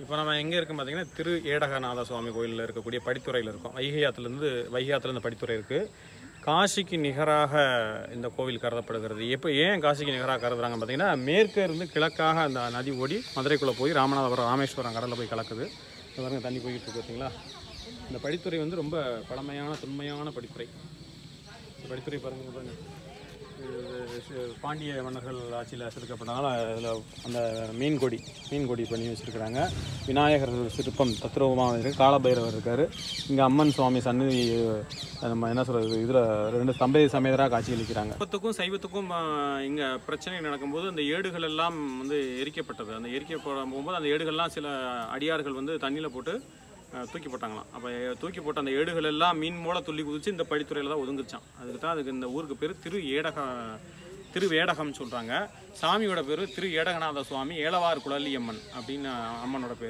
இப்போ நம்ம எங்கே இருக்கோம் பார்த்தீங்கன்னா திரு ஏடகநாத சுவாமி கோயிலில் இருக்கக்கூடிய படித்துறையில் இருக்கோம் வைகையாத்துலேருந்து வைகையாத்துலேருந்து படித்துறை இருக்குது காசிக்கு நிகராக இந்த கோவில் கருதப்படுகிறது எப்போ ஏன் காசிக்கு நிகராக கருதுறாங்க பார்த்தீங்கன்னா மேற்கே இருந்து கிழக்காக அந்த நதி ஓடி மதுரைக்குள்ளே போய் ராமநாதபுரம் ராமேஸ்வரம் கடலில் போய் கலக்குது இந்த பாருங்க தண்ணி போய்கிட்டு இருக்கு பார்த்தீங்களா இந்த படித்துறை வந்து ரொம்ப பழமையான தொன்மையான படித்துறை இந்த படித்துறை பாருங்க பாருங்க இது சி- பாண்டிய மன்னர்கள் ஆட்சியில் செதுக்கப்பட்டனால அதில் அந்த மீன் கொடி மீன் கொடி பண்ணி வச்சுருக்கிறாங்க விநாயகர் சிற்பம் தத்ரூபமாக இருக்குது காலபைரவர் இருக்கார் இங்கே அம்மன் சுவாமி சன்னதி அஹ், நம்ம என்ன சொல்கிறது இதில் ரெண்டு ஸ்தம்பதி சமேதராக காட்சி அளிக்கிறாங்க சைவத்துக்கும் சைவத்துக்கும் இங்கே பிரச்சனை நடக்கும்போது அந்த ஏடுகள் எல்லாம் வந்து எரிக்கப்பட்டது அந்த எரிக்கப்படும் போகும்போது அந்த ஏடுகள்லாம் சில அடியார்கள் வந்து தண்ணியில் போட்டு அஹ், தூக்கி போட்டாங்களாம் அப்போ தூக்கி போட்ட அந்த ஏடுகள் எல்லாம் மீன் மூல துள்ளி குதிச்சு இந்த படித்துறையில் தான் ஒதுங்குச்சான் அதுக்கு தான் அதுக்கு இந்த ஊருக்கு பேர் திரு ஏடக திரு வேடகம் சொல்கிறாங்க சாமியோட பேர் திரு ஏடகநாத சுவாமி ஏலவார் குழலியம்மன் அப்படின்னு அம்மனோட பேர்